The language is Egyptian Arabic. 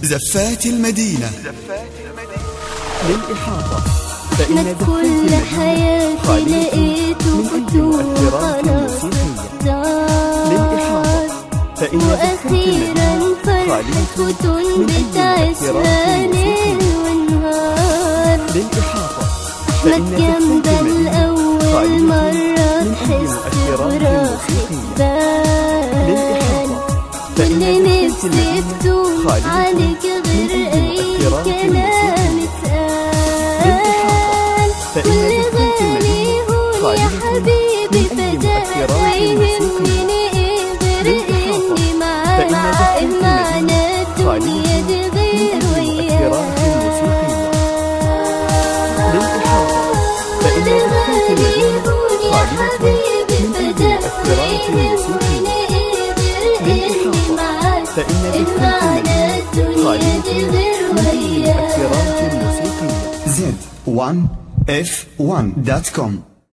زفات المدينة للإحاطة فإن فإن زفات كل المدينة حياتي خالية لقيته من أي فتون مؤثرات خلاص موسيقية اختار للإحاطة فإن زفات وأخيرا المدينة فرحة خالية فتون من أي بتعيشها مؤثرات ليل موسيقية ونهار للإحاطة أحمد فإن زفات جنب المدينة الأول خالية مرة من أي تحس مؤثرات براحة موسيقية بال للإحاطة فإن واللي زفات نفسي المدينة تدوم خالية عليك من غير أي أي مؤثرات كلام اتقال فإن كل زفات غالي المدينة هون يا خالية حبيبي من أي فداك مؤثرات ما موسيقية يهمني إيه غير للإحاطة إني معاك فإن زفات إيه معنى المدينة الدنيا دي غير من أي مؤثرات موسيقية وياك للإحاطة فإن كل زفات غالي المدينة هون يا خالية حبيبي من أي فداك ما مؤثرات يهمني موسيقية إيه غير إني للإحاطة معاك فإن إيه زفات معنى المدينة الدنيا خالية دي غير من أي وياك مؤثرات موسيقية Z1F1.com